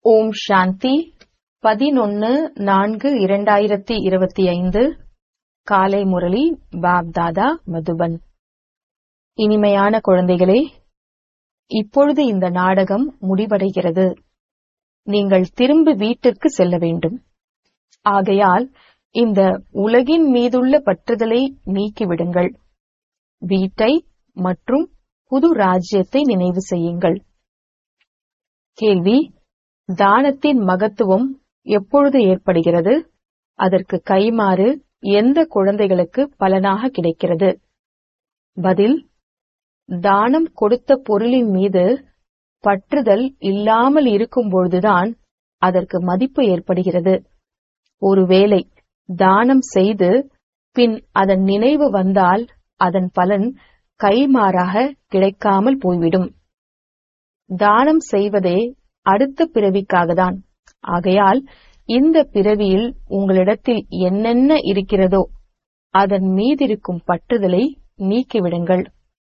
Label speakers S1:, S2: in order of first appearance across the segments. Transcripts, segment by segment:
S1: ஓம் சாந்தி பதினொன்னு நான்கு இரண்டாயிரத்தி இருபத்தி ஐந்து காலை முரளி பாப்தாதா மதுபன் இனிமையான குழந்தைகளே இப்பொழுது இந்த நாடகம் முடிவடைகிறது நீங்கள் திரும்பி வீட்டிற்கு செல்ல வேண்டும் ஆகையால் இந்த உலகின் மீதுள்ள பற்றுதலை நீக்கிவிடுங்கள் வீட்டை மற்றும் புது ராஜ்யத்தை நினைவு செய்யுங்கள் கேள்வி தானத்தின் மகத்துவம் எப்பொழுது ஏற்படுகிறது அதற்கு கைமாறு எந்த குழந்தைகளுக்கு பலனாக கிடைக்கிறது பதில் தானம் கொடுத்த பொருளின் மீது பற்றுதல் இல்லாமல் இருக்கும் பொழுதுதான் அதற்கு மதிப்பு ஏற்படுகிறது ஒருவேளை தானம் செய்து பின் அதன் நினைவு வந்தால் அதன் பலன் கைமாறாக கிடைக்காமல் போய்விடும் தானம் செய்வதே அடுத்த பிறவிக்காகத்தான் ஆகையால் இந்த பிறவியில் உங்களிடத்தில் என்னென்ன இருக்கிறதோ அதன் மீதிருக்கும் பற்றுதலை நீக்கிவிடுங்கள்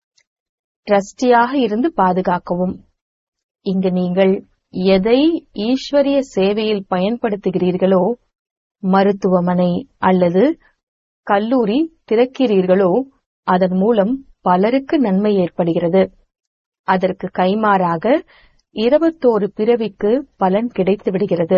S1: ட்ரஸ்டியாக இருந்து பாதுகாக்கவும் இங்கு நீங்கள் எதை ஈஸ்வரிய சேவையில் பயன்படுத்துகிறீர்களோ மருத்துவமனை அல்லது கல்லூரி திறக்கிறீர்களோ அதன் மூலம் பலருக்கு நன்மை ஏற்படுகிறது அதற்கு கைமாறாக இருபத்தோரு பிறவிக்கு பலன் கிடைத்து விடுகிறது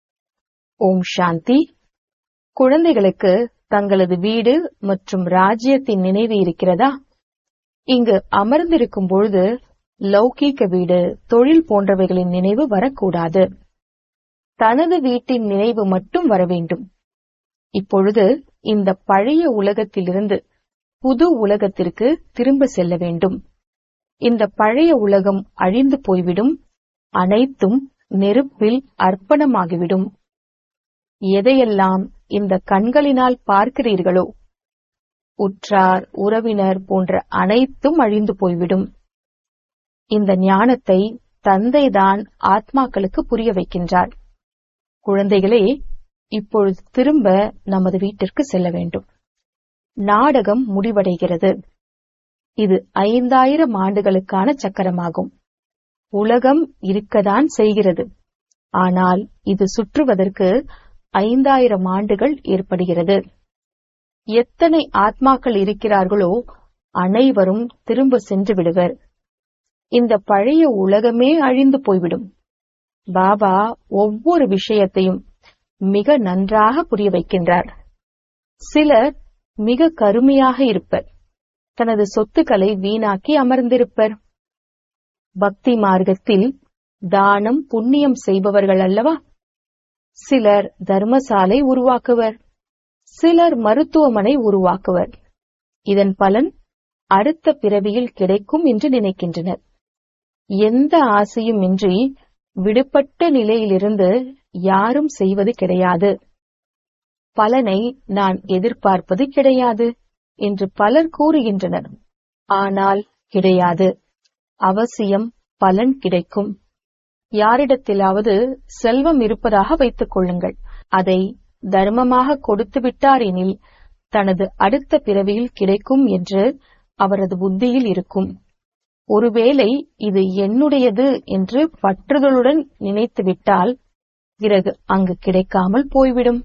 S1: ஓம் சாந்தி குழந்தைகளுக்கு தங்களது வீடு மற்றும் ராஜ்யத்தின் நினைவு இருக்கிறதா இங்கு அமர்ந்திருக்கும் பொழுது லௌகீக வீடு தொழில் போன்றவைகளின் நினைவு வரக்கூடாது தனது வீட்டின் நினைவு மட்டும் வர வேண்டும் இப்பொழுது இந்த பழைய உலகத்திலிருந்து புது உலகத்திற்கு திரும்ப செல்ல வேண்டும் இந்த பழைய உலகம் அழிந்து போய்விடும் அனைத்தும் நெருப்பில் அர்ப்பணமாகிவிடும் எதையெல்லாம் இந்த கண்களினால் பார்க்கிறீர்களோ உற்றார் உறவினர் போன்ற அனைத்தும் அழிந்து போய்விடும் இந்த ஞானத்தை தந்தைதான் ஆத்மாக்களுக்கு புரிய வைக்கின்றார் குழந்தைகளே இப்பொழுது திரும்ப நமது வீட்டிற்கு செல்ல வேண்டும் நாடகம் முடிவடைகிறது இது ஐந்தாயிரம் ஆண்டுகளுக்கான சக்கரமாகும் உலகம் இருக்கதான் செய்கிறது ஆனால் இது சுற்றுவதற்கு ஐந்தாயிரம் ஆண்டுகள் ஏற்படுகிறது எத்தனை ஆத்மாக்கள் இருக்கிறார்களோ அனைவரும் திரும்ப சென்று விடுவர் இந்த பழைய உலகமே அழிந்து போய்விடும் பாபா ஒவ்வொரு விஷயத்தையும் மிக நன்றாக புரிய வைக்கின்றார் சிலர் மிக கருமையாக இருப்பர் தனது சொத்துக்களை வீணாக்கி அமர்ந்திருப்பர் பக்தி மார்க்கத்தில் தானம் புண்ணியம் செய்பவர்கள் அல்லவா சிலர் தர்மசாலை உருவாக்குவர் சிலர் மருத்துவமனை உருவாக்குவர் இதன் பலன் அடுத்த பிறவியில் கிடைக்கும் என்று நினைக்கின்றனர் எந்த ஆசையும் இன்றி விடுபட்ட நிலையிலிருந்து யாரும் செய்வது கிடையாது பலனை நான் எதிர்பார்ப்பது கிடையாது என்று பலர் கூறுகின்றனர் ஆனால் கிடையாது அவசியம் பலன் கிடைக்கும் யாரிடத்திலாவது செல்வம் இருப்பதாக வைத்துக் கொள்ளுங்கள் அதை தர்மமாக கொடுத்து விட்டார் எனில் தனது அடுத்த பிறவியில் கிடைக்கும் என்று அவரது புத்தியில் இருக்கும் ஒருவேளை இது என்னுடையது என்று பற்றுதலுடன் நினைத்துவிட்டால் பிறகு அங்கு கிடைக்காமல் போய்விடும்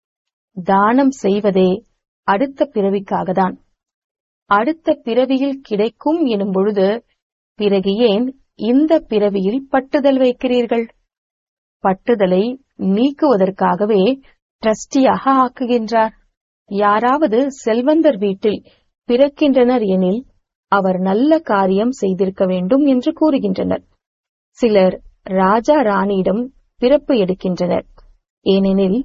S1: தானம் செய்வதே அடுத்த பிறவிக்காகத்தான் அடுத்த பிறவியில் கிடைக்கும் எனும் பொழுது பிறகு ஏன் இந்த பிறவியில் பட்டுதல் வைக்கிறீர்கள் பட்டுதலை நீக்குவதற்காகவே ட்ரஸ்டியாக ஆக்குகின்றார் யாராவது செல்வந்தர் வீட்டில் பிறக்கின்றனர் எனில் அவர் நல்ல காரியம் செய்திருக்க வேண்டும் என்று கூறுகின்றனர் சிலர் ராஜா ராணியிடம் பிறப்பு எடுக்கின்றனர் ஏனெனில்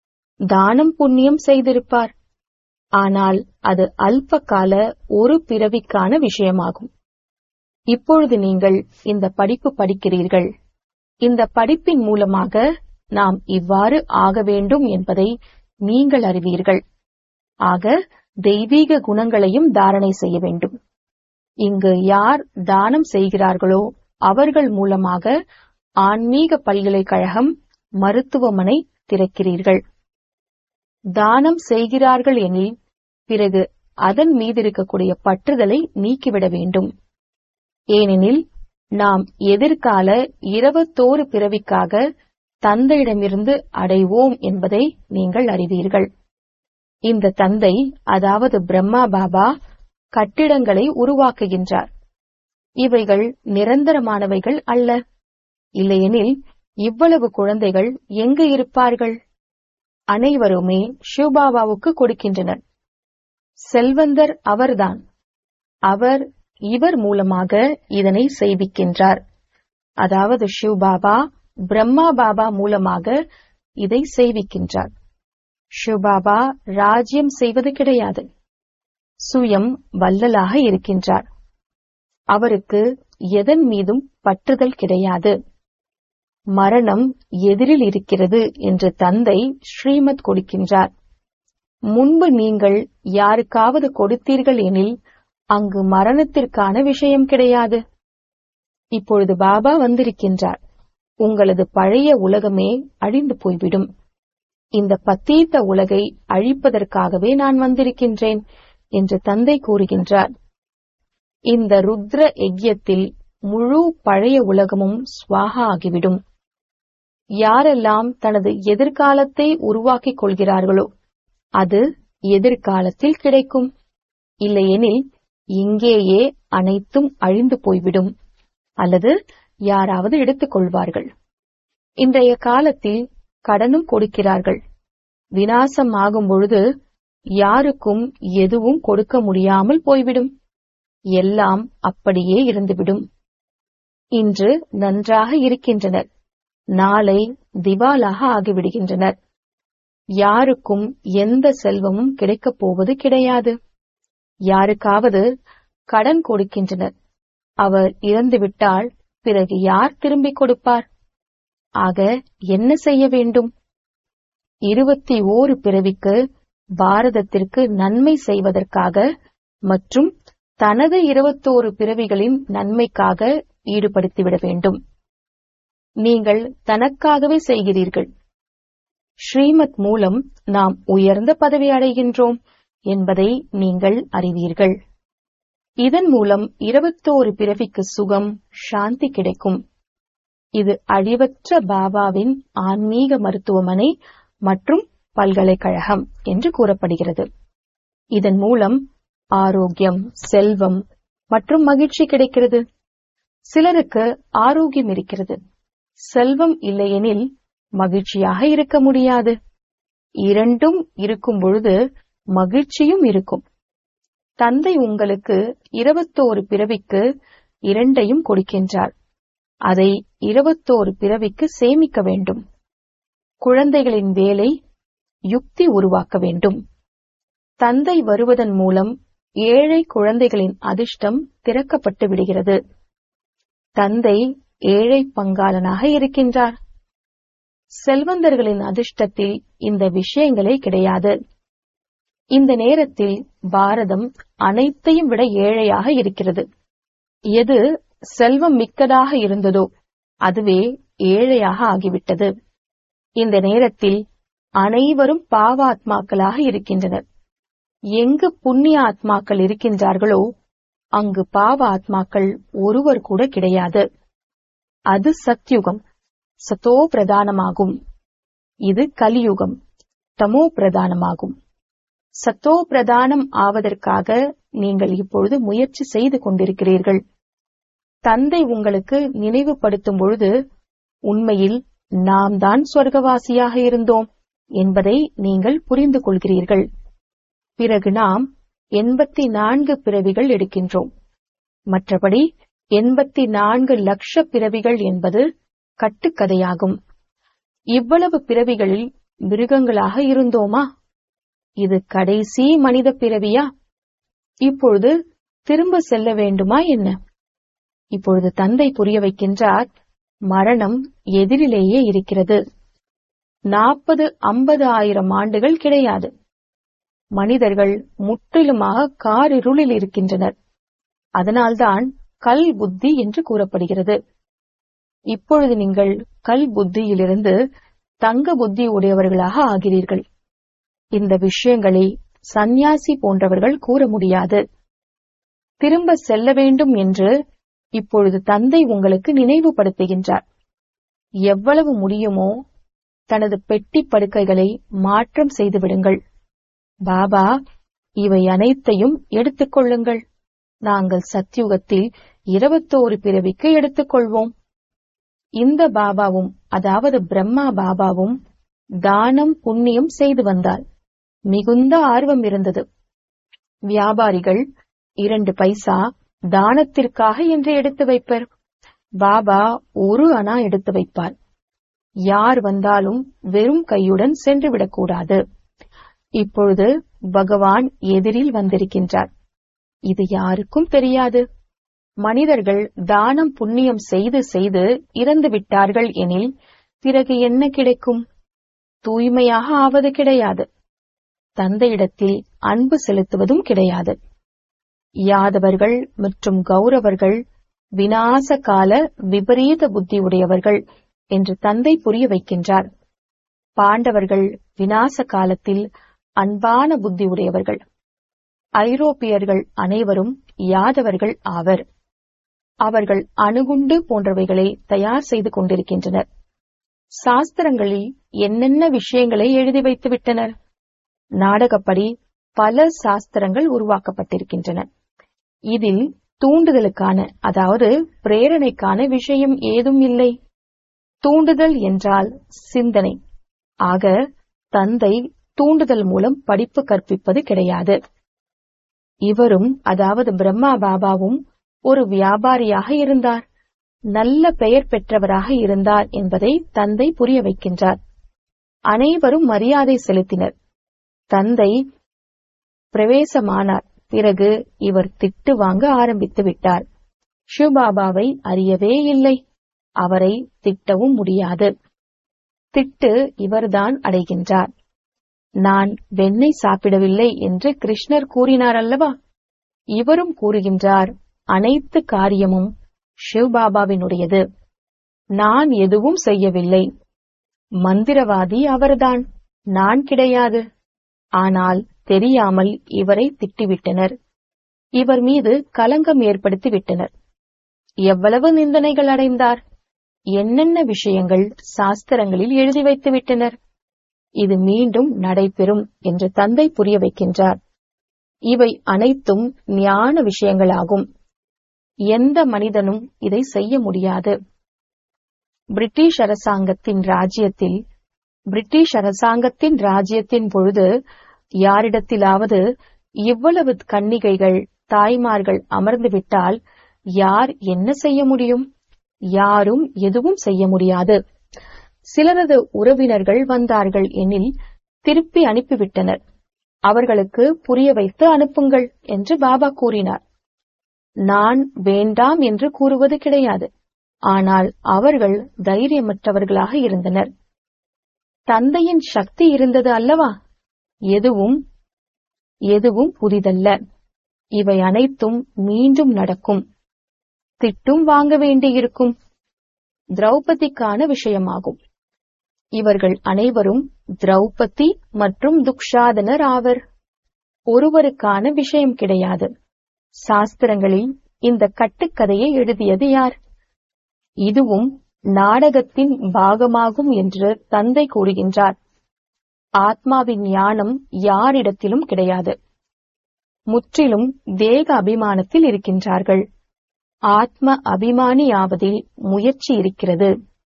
S1: தானம் புண்ணியம் செய்திருப்பார் ஆனால் அது அல்ப கால ஒரு பிறவிக்கான விஷயமாகும் இப்பொழுது நீங்கள் இந்த படிப்பு படிக்கிறீர்கள் இந்த படிப்பின் மூலமாக நாம் இவ்வாறு ஆக வேண்டும் என்பதை நீங்கள் அறிவீர்கள் ஆக தெய்வீக குணங்களையும் தாரணை செய்ய வேண்டும் இங்கு யார் தானம் செய்கிறார்களோ அவர்கள் மூலமாக ஆன்மீக பல்கலைக்கழகம் மருத்துவமனை திறக்கிறீர்கள் தானம் செய்கிறார்கள் எனில் பிறகு அதன் மீது இருக்கக்கூடிய பற்றுதலை நீக்கிவிட வேண்டும் ஏனெனில் நாம் எதிர்கால இருபத்தோரு பிறவிக்காக தந்தையிடமிருந்து அடைவோம் என்பதை நீங்கள் அறிவீர்கள் இந்த தந்தை அதாவது பிரம்மா பாபா கட்டிடங்களை உருவாக்குகின்றார் இவைகள் நிரந்தரமானவைகள் அல்ல இல்லையெனில் இவ்வளவு குழந்தைகள் எங்கு இருப்பார்கள் அனைவருமே சிவபாபாவுக்கு கொடுக்கின்றனர் செல்வந்தர் அவர்தான் அவர் இவர் மூலமாக இதனை செய்விக்கின்றார் அதாவது சிவபாபா பிரம்மா பாபா மூலமாக இதை செய்விக்கின்றார் சிவபாபா ராஜ்யம் செய்வது கிடையாது சுயம் வல்லலாக இருக்கின்றார் அவருக்கு எதன் மீதும் பற்றுதல் கிடையாது மரணம் எதிரில் இருக்கிறது என்று தந்தை ஸ்ரீமத் கொடுக்கின்றார் முன்பு நீங்கள் யாருக்காவது கொடுத்தீர்கள் எனில் அங்கு மரணத்திற்கான விஷயம் கிடையாது இப்பொழுது பாபா வந்திருக்கின்றார் உங்களது பழைய உலகமே அழிந்து போய்விடும் இந்த பத்தீத்த உலகை அழிப்பதற்காகவே நான் வந்திருக்கின்றேன் என்று தந்தை கூறுகின்றார் இந்த ருத்ர யஜ்யத்தில் முழு பழைய உலகமும் ஸ்வாகா ஆகிவிடும் யாரெல்லாம் தனது எதிர்காலத்தை உருவாக்கிக் கொள்கிறார்களோ அது எதிர்காலத்தில் கிடைக்கும் இல்லையெனில் இங்கேயே அனைத்தும் அழிந்து போய்விடும் அல்லது யாராவது எடுத்துக் கொள்வார்கள் இன்றைய காலத்தில் கடனும் கொடுக்கிறார்கள் வினாசம் ஆகும் பொழுது யாருக்கும் எதுவும் கொடுக்க முடியாமல் போய்விடும் எல்லாம் அப்படியே இருந்துவிடும் இன்று நன்றாக இருக்கின்றனர் நாளை திவாலாக ஆகிவிடுகின்றனர் யாருக்கும் எந்த செல்வமும் கிடைக்கப் போவது கிடையாது யாருக்காவது கடன் கொடுக்கின்றனர் அவர் இறந்துவிட்டால் பிறகு யார் திரும்பிக் கொடுப்பார் ஆக என்ன செய்ய வேண்டும் இருபத்தி ஓரு பிறவிக்கு பாரதத்திற்கு நன்மை செய்வதற்காக மற்றும் தனது இருபத்தோரு பிறவிகளின் நன்மைக்காக ஈடுபடுத்திவிட வேண்டும் நீங்கள் தனக்காகவே செய்கிறீர்கள் ஸ்ரீமத் மூலம் நாம் உயர்ந்த பதவி அடைகின்றோம் என்பதை நீங்கள் அறிவீர்கள் இதன் மூலம் இருபத்தோரு பிறவிக்கு சுகம் சாந்தி கிடைக்கும் இது அழிவற்ற பாபாவின் ஆன்மீக மருத்துவமனை மற்றும் பல்கலைக்கழகம் என்று கூறப்படுகிறது இதன் மூலம் ஆரோக்கியம் செல்வம் மற்றும் மகிழ்ச்சி கிடைக்கிறது சிலருக்கு ஆரோக்கியம் இருக்கிறது செல்வம் இல்லையெனில் மகிழ்ச்சியாக இருக்க முடியாது இரண்டும் இருக்கும் பொழுது மகிழ்ச்சியும் இருக்கும் தந்தை உங்களுக்கு இருபத்தோரு பிறவிக்கு இரண்டையும் கொடுக்கின்றார் அதை இருபத்தோரு பிறவிக்கு சேமிக்க வேண்டும் குழந்தைகளின் வேலை யுக்தி உருவாக்க வேண்டும் தந்தை வருவதன் மூலம் ஏழை குழந்தைகளின் அதிர்ஷ்டம் திறக்கப்பட்டு விடுகிறது தந்தை ஏழை பங்காளனாக இருக்கின்றார் செல்வந்தர்களின் அதிர்ஷ்டத்தில் இந்த விஷயங்களே கிடையாது இந்த நேரத்தில் பாரதம் அனைத்தையும் விட ஏழையாக இருக்கிறது எது செல்வம் மிக்கதாக இருந்ததோ அதுவே ஏழையாக ஆகிவிட்டது இந்த நேரத்தில் அனைவரும் பாவாத்மாக்களாக இருக்கின்றனர் எங்கு புண்ணிய ஆத்மாக்கள் இருக்கின்றார்களோ அங்கு பாவ ஆத்மாக்கள் ஒருவர் கூட கிடையாது அது சத்யுகம் சத்தோ பிரதானமாகும் இது கலியுகம் தமோ பிரதானமாகும் சத்தோ பிரதானம் ஆவதற்காக நீங்கள் இப்பொழுது முயற்சி செய்து கொண்டிருக்கிறீர்கள் தந்தை உங்களுக்கு நினைவுபடுத்தும் பொழுது உண்மையில் நாம் தான் சொர்க்கவாசியாக இருந்தோம் என்பதை நீங்கள் புரிந்து கொள்கிறீர்கள் பிறகு நாம் எண்பத்தி நான்கு பிறவிகள் எடுக்கின்றோம் மற்றபடி எண்பத்தி நான்கு லட்ச பிறவிகள் என்பது கட்டுக்கதையாகும் இவ்வளவு பிறவிகளில் மிருகங்களாக இருந்தோமா இது கடைசி மனித பிறவியா இப்பொழுது திரும்ப செல்ல வேண்டுமா என்ன இப்பொழுது தந்தை புரிய வைக்கின்றார் மரணம் எதிரிலேயே இருக்கிறது நாற்பது ஐம்பது ஆயிரம் ஆண்டுகள் கிடையாது மனிதர்கள் முற்றிலுமாக காரிருளில் இருக்கின்றனர் அதனால்தான் கல் புத்தி என்று கூறப்படுகிறது இப்பொழுது நீங்கள் கல் புத்தியிலிருந்து தங்க புத்தி உடையவர்களாக ஆகிறீர்கள் இந்த விஷயங்களை சந்நியாசி போன்றவர்கள் கூற முடியாது திரும்ப செல்ல வேண்டும் என்று இப்பொழுது தந்தை உங்களுக்கு நினைவுபடுத்துகின்றார் எவ்வளவு முடியுமோ தனது பெட்டி படுக்கைகளை மாற்றம் செய்து விடுங்கள் பாபா இவை அனைத்தையும் எடுத்துக்கொள்ளுங்கள் நாங்கள் சத்யுகத்தில் இருபத்தோரு பிறவிக்கு எடுத்துக்கொள்வோம் இந்த பாபாவும் அதாவது பிரம்மா பாபாவும் தானம் புண்ணியம் செய்து வந்தார் மிகுந்த ஆர்வம் இருந்தது வியாபாரிகள் இரண்டு பைசா தானத்திற்காக என்று எடுத்து வைப்பர் பாபா ஒரு அணா எடுத்து வைப்பார் யார் வந்தாலும் வெறும் கையுடன் சென்று விடக்கூடாது இப்பொழுது பகவான் எதிரில் வந்திருக்கின்றார் இது யாருக்கும் தெரியாது மனிதர்கள் தானம் புண்ணியம் செய்து செய்து இறந்து விட்டார்கள் எனில் பிறகு என்ன கிடைக்கும் தூய்மையாக ஆவது கிடையாது தந்தையிடத்தில் அன்பு செலுத்துவதும் கிடையாது யாதவர்கள் மற்றும் கௌரவர்கள் விநாச கால விபரீத புத்தி உடையவர்கள் என்று தந்தை புரிய வைக்கின்றார் பாண்டவர்கள் விநாச காலத்தில் அன்பான புத்தி உடையவர்கள் ஐரோப்பியர்கள் அனைவரும் யாதவர்கள் ஆவர் அவர்கள் அணுகுண்டு போன்றவைகளை தயார் செய்து கொண்டிருக்கின்றனர் சாஸ்திரங்களில் என்னென்ன விஷயங்களை எழுதி வைத்து விட்டனர் நாடகப்படி பல சாஸ்திரங்கள் உருவாக்கப்பட்டிருக்கின்றன இதில் தூண்டுதலுக்கான அதாவது பிரேரணைக்கான விஷயம் ஏதும் இல்லை தூண்டுதல் என்றால் சிந்தனை ஆக தந்தை தூண்டுதல் மூலம் படிப்பு கற்பிப்பது கிடையாது இவரும் அதாவது பிரம்மா பாபாவும் ஒரு வியாபாரியாக இருந்தார் நல்ல பெயர் பெற்றவராக இருந்தார் என்பதை தந்தை புரிய வைக்கின்றார் அனைவரும் மரியாதை செலுத்தினர் தந்தை பிரவேசமானார் பிறகு இவர் திட்டு வாங்க ஆரம்பித்து விட்டார் ஷிவபாபாவை அறியவே இல்லை அவரை திட்டவும் முடியாது திட்டு இவர்தான் அடைகின்றார் நான் வெண்ணெய் சாப்பிடவில்லை என்று கிருஷ்ணர் கூறினார் அல்லவா இவரும் கூறுகின்றார் அனைத்து காரியமும் சிவ்பாபாவினுடையது நான் எதுவும் செய்யவில்லை மந்திரவாதி அவர்தான் நான் கிடையாது ஆனால் தெரியாமல் இவரை திட்டிவிட்டனர் இவர் மீது கலங்கம் ஏற்படுத்தி விட்டனர் எவ்வளவு நிந்தனைகள் அடைந்தார் என்னென்ன விஷயங்கள் சாஸ்திரங்களில் எழுதி வைத்து விட்டனர் இது மீண்டும் நடைபெறும் என்று தந்தை புரிய வைக்கின்றார் இவை அனைத்தும் ஞான விஷயங்களாகும் எந்த மனிதனும் இதை செய்ய முடியாது பிரிட்டிஷ் அரசாங்கத்தின் ராஜ்யத்தில் பிரிட்டிஷ் அரசாங்கத்தின் ராஜ்யத்தின் பொழுது யாரிடத்திலாவது இவ்வளவு கன்னிகைகள் தாய்மார்கள் அமர்ந்துவிட்டால் யார் என்ன செய்ய முடியும் யாரும் எதுவும் செய்ய முடியாது சிலரது உறவினர்கள் வந்தார்கள் எனில் திருப்பி அனுப்பிவிட்டனர் அவர்களுக்கு புரிய வைத்து அனுப்புங்கள் என்று பாபா கூறினார் நான் வேண்டாம் என்று கூறுவது கிடையாது ஆனால் அவர்கள் தைரியமற்றவர்களாக இருந்தனர் தந்தையின் சக்தி இருந்தது அல்லவா எதுவும் எதுவும் புதிதல்ல இவை அனைத்தும் மீண்டும் நடக்கும் திட்டும் வாங்க வேண்டியிருக்கும் திரௌபதிக்கான விஷயமாகும் இவர்கள் அனைவரும் திரௌபதி மற்றும் துக்ஷாதனர் ஆவர் ஒருவருக்கான விஷயம் கிடையாது சாஸ்திரங்களில் இந்த கட்டுக்கதையை எழுதியது யார் இதுவும் நாடகத்தின் பாகமாகும் என்று தந்தை கூறுகின்றார் ஆத்மாவின் ஞானம் யாரிடத்திலும் கிடையாது முற்றிலும் தேக அபிமானத்தில் இருக்கின்றார்கள் ஆத்ம அபிமானியாவதில் முயற்சி இருக்கிறது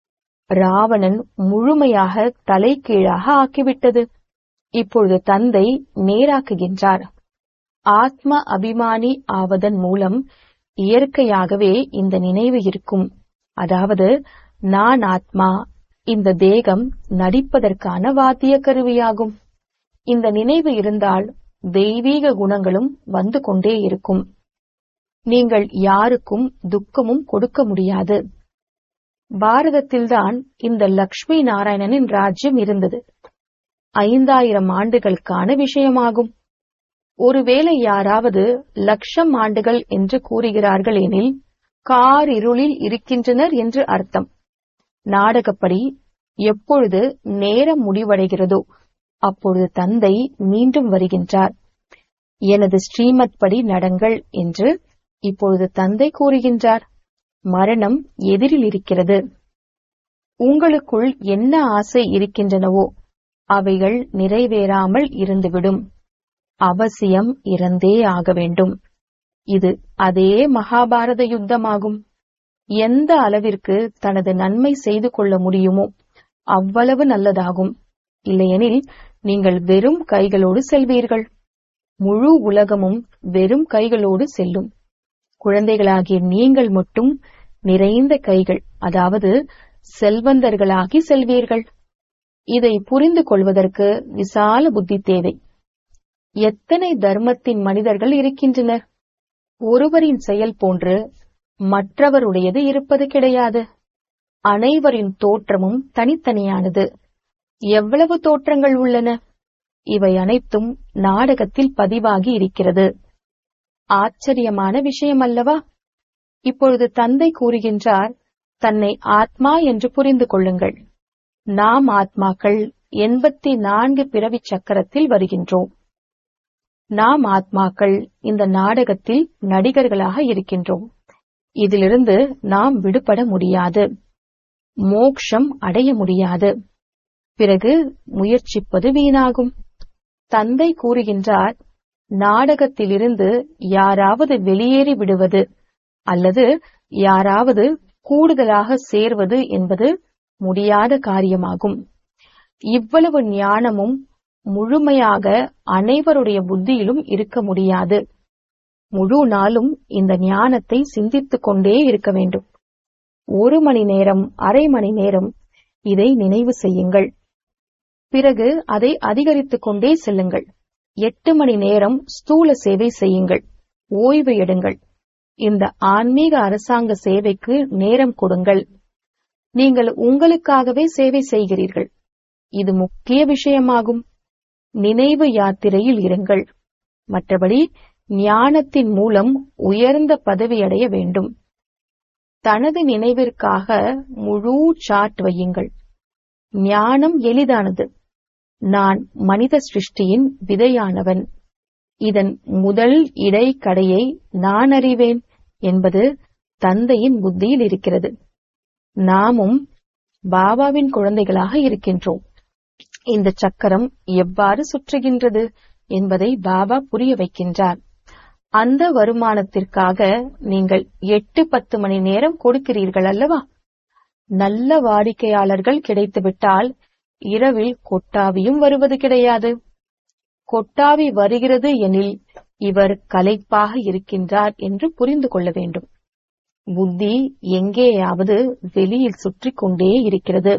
S1: ராவணன் முழுமையாக தலைகீழாக ஆக்கிவிட்டது இப்பொழுது தந்தை நேராக்குகின்றார் ஆத்ம அபிமானி ஆவதன் மூலம் இயற்கையாகவே இந்த நினைவு இருக்கும் அதாவது நான் ஆத்மா இந்த தேகம் நடிப்பதற்கான வாத்திய கருவியாகும் இந்த நினைவு இருந்தால் தெய்வீக குணங்களும் வந்து கொண்டே இருக்கும் நீங்கள் யாருக்கும் துக்கமும் கொடுக்க முடியாது பாரதத்தில்தான் இந்த லக்ஷ்மி நாராயணனின் ராஜ்யம் இருந்தது ஐந்தாயிரம் ஆண்டுகளுக்கான விஷயமாகும் ஒருவேளை யாராவது லட்சம் ஆண்டுகள் என்று கூறுகிறார்கள் எனில் கார் இருளில் இருக்கின்றனர் என்று அர்த்தம் நாடகப்படி எப்பொழுது நேரம் முடிவடைகிறதோ அப்பொழுது தந்தை மீண்டும் வருகின்றார் எனது ஸ்ரீமத் படி நடங்கள் என்று இப்பொழுது தந்தை கூறுகின்றார் மரணம் எதிரில் இருக்கிறது உங்களுக்குள் என்ன ஆசை இருக்கின்றனவோ அவைகள் நிறைவேறாமல் இருந்துவிடும் அவசியம் இறந்தே ஆக வேண்டும் இது அதே மகாபாரத யுத்தமாகும் எந்த அளவிற்கு தனது நன்மை செய்து கொள்ள முடியுமோ அவ்வளவு நல்லதாகும் இல்லையெனில் நீங்கள் வெறும் கைகளோடு செல்வீர்கள் முழு உலகமும் வெறும் கைகளோடு செல்லும் குழந்தைகளாகிய நீங்கள் மட்டும் நிறைந்த கைகள் அதாவது செல்வந்தர்களாகி செல்வீர்கள் இதை புரிந்து கொள்வதற்கு விசால புத்தி தேவை எத்தனை தர்மத்தின் மனிதர்கள் இருக்கின்றனர் ஒருவரின் செயல் போன்று மற்றவருடையது இருப்பது கிடையாது அனைவரின் தோற்றமும் தனித்தனியானது எவ்வளவு தோற்றங்கள் உள்ளன இவை அனைத்தும் நாடகத்தில் பதிவாகி இருக்கிறது ஆச்சரியமான விஷயம் அல்லவா இப்பொழுது தந்தை கூறுகின்றார் தன்னை ஆத்மா என்று புரிந்து கொள்ளுங்கள் நாம் ஆத்மாக்கள் எண்பத்தி நான்கு பிறவி சக்கரத்தில் வருகின்றோம் நாம் ஆத்மாக்கள் இந்த நாடகத்தில் நடிகர்களாக இருக்கின்றோம் இதிலிருந்து நாம் விடுபட முடியாது மோக்ஷம் அடைய முடியாது பிறகு முயற்சிப்பது வீணாகும் தந்தை கூறுகின்றார் நாடகத்திலிருந்து யாராவது வெளியேறி விடுவது அல்லது யாராவது கூடுதலாக சேர்வது என்பது முடியாத காரியமாகும் இவ்வளவு ஞானமும் முழுமையாக அனைவருடைய புத்தியிலும் இருக்க முடியாது முழு நாளும் இந்த ஞானத்தை சிந்தித்துக் கொண்டே இருக்க வேண்டும் ஒரு மணி நேரம் அரை மணி நேரம் இதை நினைவு செய்யுங்கள் பிறகு அதை அதிகரித்துக் கொண்டே செல்லுங்கள் எட்டு மணி நேரம் ஸ்தூல சேவை செய்யுங்கள் ஓய்வு எடுங்கள் இந்த ஆன்மீக அரசாங்க சேவைக்கு நேரம் கொடுங்கள் நீங்கள் உங்களுக்காகவே சேவை செய்கிறீர்கள் இது முக்கிய விஷயமாகும் நினைவு யாத்திரையில் இருங்கள் மற்றபடி ஞானத்தின் மூலம் உயர்ந்த பதவி அடைய வேண்டும் தனது நினைவிற்காக முழு சாட் வையுங்கள் ஞானம் எளிதானது நான் மனித சிருஷ்டியின் விதையானவன் இதன் முதல் இடைக்கடையை நான் அறிவேன் என்பது தந்தையின் புத்தியில் இருக்கிறது நாமும் பாபாவின் குழந்தைகளாக இருக்கின்றோம் இந்த சக்கரம் எவ்வாறு சுற்றுகின்றது என்பதை பாபா புரிய வைக்கின்றார் அந்த வருமானத்திற்காக நீங்கள் எட்டு பத்து மணி நேரம் கொடுக்கிறீர்கள் அல்லவா நல்ல வாடிக்கையாளர்கள் கிடைத்துவிட்டால் இரவில் கொட்டாவியும் வருவது கிடையாது கொட்டாவி வருகிறது எனில் இவர் கலைப்பாக இருக்கின்றார் என்று புரிந்து கொள்ள வேண்டும் புத்தி எங்கேயாவது வெளியில் சுற்றி கொண்டே இருக்கிறது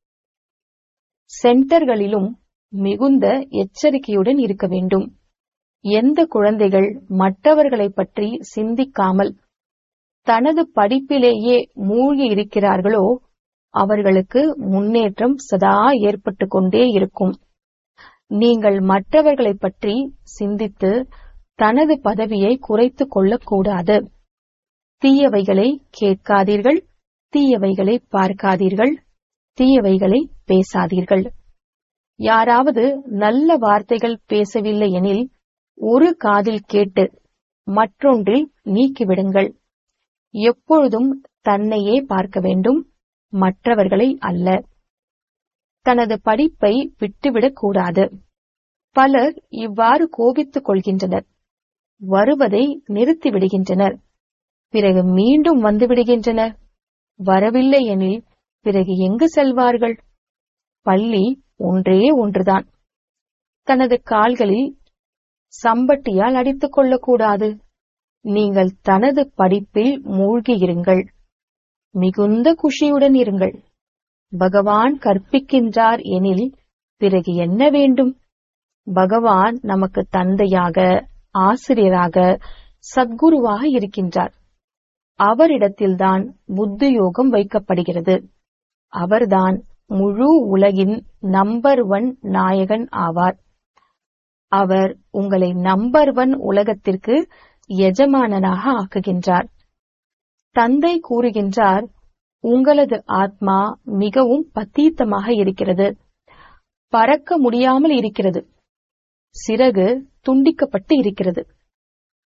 S1: சென்டர்களிலும் மிகுந்த எச்சரிக்கையுடன் இருக்க வேண்டும் எந்த குழந்தைகள் மற்றவர்களை பற்றி சிந்திக்காமல் தனது படிப்பிலேயே மூழ்கி இருக்கிறார்களோ அவர்களுக்கு முன்னேற்றம் சதா ஏற்பட்டு கொண்டே இருக்கும் நீங்கள் மற்றவர்களை பற்றி சிந்தித்து தனது பதவியை குறைத்துக் கொள்ளக்கூடாது தீயவைகளை கேட்காதீர்கள் தீயவைகளை பார்க்காதீர்கள் தீயவைகளை பேசாதீர்கள் யாராவது நல்ல வார்த்தைகள் பேசவில்லை எனில் ஒரு காதில் கேட்டு மற்றொன்றில் நீக்கிவிடுங்கள் எப்பொழுதும் தன்னையே பார்க்க வேண்டும் மற்றவர்களை அல்ல தனது படிப்பை விட்டுவிடக் கூடாது பலர் இவ்வாறு கோபித்துக் கொள்கின்றனர் வருவதை நிறுத்திவிடுகின்றனர் பிறகு மீண்டும் வந்துவிடுகின்றனர் வரவில்லை எனில் பிறகு எங்கு செல்வார்கள் பள்ளி ஒன்றே ஒன்றுதான் தனது கால்களில் சம்பட்டியால் அடித்துக் கொள்ளக்கூடாது நீங்கள் தனது படிப்பில் மூழ்கி இருங்கள் மிகுந்த குஷியுடன் இருங்கள் பகவான் கற்பிக்கின்றார் எனில் பிறகு என்ன வேண்டும் பகவான் நமக்கு தந்தையாக ஆசிரியராக சத்குருவாக இருக்கின்றார் அவரிடத்தில்தான் புத்தி யோகம் வைக்கப்படுகிறது அவர்தான் முழு உலகின் நம்பர் ஒன் நாயகன் ஆவார் அவர் உங்களை நம்பர் ஒன் உலகத்திற்கு எஜமானனாக ஆக்குகின்றார் தந்தை கூறுகின்றார் உங்களது ஆத்மா மிகவும் பத்தீத்தமாக இருக்கிறது பறக்க முடியாமல் இருக்கிறது சிறகு துண்டிக்கப்பட்டு இருக்கிறது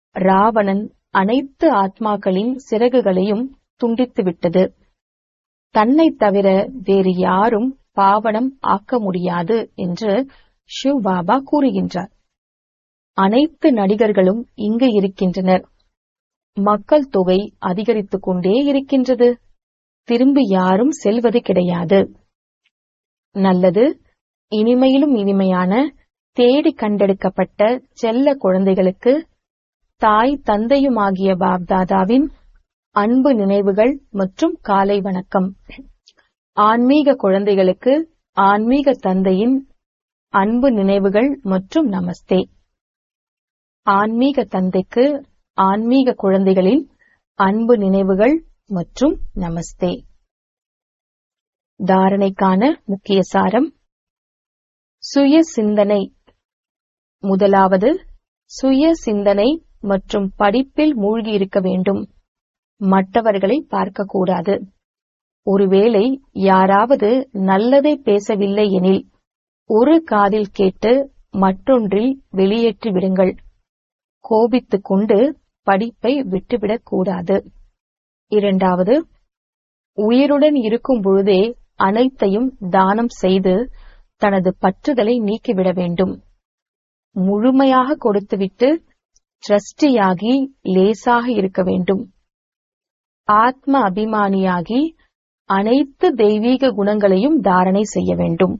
S1: ராவணன் அனைத்து ஆத்மாக்களின் சிறகுகளையும் துண்டித்து விட்டது தன்னை தவிர வேறு யாரும் பாவனம் ஆக்க முடியாது என்று ஷிவ் பாபா கூறுகின்றார் அனைத்து நடிகர்களும் இங்கு இருக்கின்றனர் மக்கள் தொகை அதிகரித்துக் கொண்டே இருக்கின்றது திரும்பி யாரும் செல்வது கிடையாது நல்லது இனிமையிலும் இனிமையான தேடி கண்டெடுக்கப்பட்ட செல்ல குழந்தைகளுக்கு தாய் தந்தையுமாகிய பாப்தாதாவின் அன்பு நினைவுகள் மற்றும் காலை வணக்கம் ஆன்மீக குழந்தைகளுக்கு ஆன்மீக தந்தையின் அன்பு நினைவுகள் மற்றும் நமஸ்தே ஆன்மீக தந்தைக்கு ஆன்மீக குழந்தைகளின் அன்பு நினைவுகள் மற்றும் நமஸ்தே தாரணைக்கான முக்கிய சாரம் சுய சிந்தனை முதலாவது சுய சிந்தனை மற்றும் படிப்பில் மூழ்கி இருக்க வேண்டும் மற்றவர்களை பார்க்கக்கூடாது ஒருவேளை யாராவது நல்லதை பேசவில்லை எனில் ஒரு காதில் கேட்டு மற்றொன்றில் வெளியேற்றி விடுங்கள் கோபித்துக் கொண்டு படிப்பை விட்டுவிடக் கூடாது இரண்டாவது உயிருடன் இருக்கும் பொழுதே அனைத்தையும் தானம் செய்து தனது பற்றுதலை நீக்கிவிட வேண்டும் முழுமையாக கொடுத்துவிட்டு ட்ரஸ்டியாகி லேசாக இருக்க வேண்டும் ஆத்ம அபிமானியாகி அனைத்து தெய்வீக குணங்களையும் தாரணை செய்ய வேண்டும்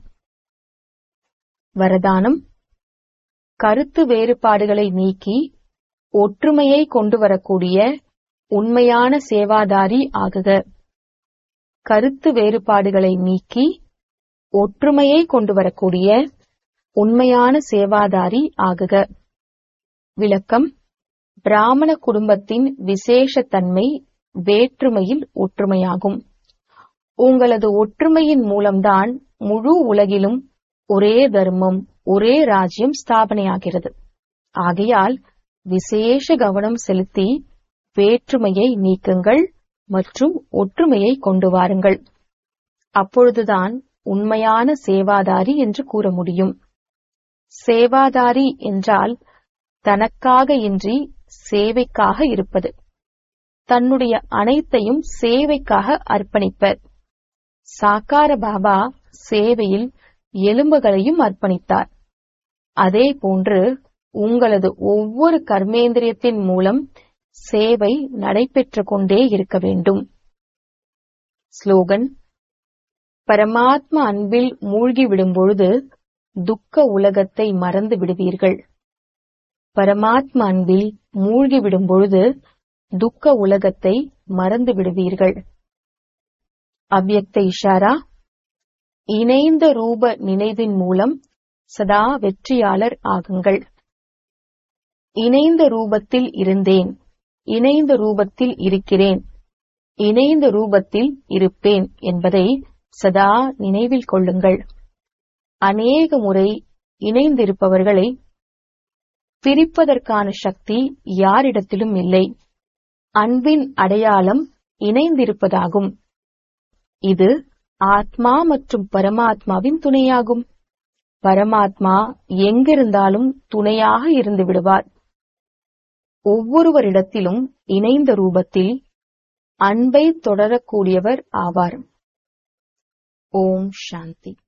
S1: வரதானம் கருத்து வேறுபாடுகளை நீக்கி ஒற்றுமையை கொண்டு வரக்கூடிய உண்மையான சேவாதாரி ஆகுக கருத்து வேறுபாடுகளை நீக்கி ஒற்றுமையை கொண்டு வரக்கூடிய உண்மையான சேவாதாரி ஆகுக விளக்கம் பிராமண குடும்பத்தின் விசேஷ தன்மை வேற்றுமையில் ஒற்றுமையாகும் உங்களது ஒற்றுமையின் மூலம்தான் முழு உலகிலும் ஒரே தர்மம் ஒரே ராஜ்யம் ஸ்தாபனையாகிறது ஆகையால் விசேஷ கவனம் செலுத்தி வேற்றுமையை நீக்குங்கள் மற்றும் ஒற்றுமையை கொண்டு வாருங்கள் அப்பொழுதுதான் உண்மையான சேவாதாரி என்று கூற முடியும் சேவாதாரி என்றால் தனக்காக இன்றி சேவைக்காக இருப்பது தன்னுடைய அனைத்தையும் சேவைக்காக அர்ப்பணிப்பர் சாக்கார பாபா சேவையில் எலும்புகளையும் அர்ப்பணித்தார் அதே போன்று உங்களது ஒவ்வொரு கர்மேந்திரியத்தின் மூலம் சேவை நடைபெற்றுக் கொண்டே இருக்க வேண்டும் ஸ்லோகன் பரமாத்ம அன்பில் மூழ்கி விடும்பொழுது துக்க உலகத்தை மறந்து விடுவீர்கள் பரமாத்ம அன்பில் மூழ்கி விடும்பொழுது துக்க உலகத்தை மறந்து விடுவீர்கள் அவ்யக்த இஷாரா இணைந்த ரூப நினைவின் மூலம் சதா வெற்றியாளர் ஆகுங்கள் இணைந்த ரூபத்தில் இருந்தேன் இணைந்த ரூபத்தில் இருக்கிறேன் இணைந்த ரூபத்தில் இருப்பேன் என்பதை சதா நினைவில் கொள்ளுங்கள் அநேக முறை இணைந்திருப்பவர்களை பிரிப்பதற்கான சக்தி யாரிடத்திலும் இல்லை அன்பின் அடையாளம் இணைந்திருப்பதாகும் இது ஆத்மா மற்றும் பரமாத்மாவின் துணையாகும் பரமாத்மா எங்கிருந்தாலும் துணையாக இருந்து விடுவார் ஒவ்வொருவரிடத்திலும் இணைந்த ரூபத்தில் அன்பை தொடரக்கூடியவர் ஆவார் ஓம் சாந்தி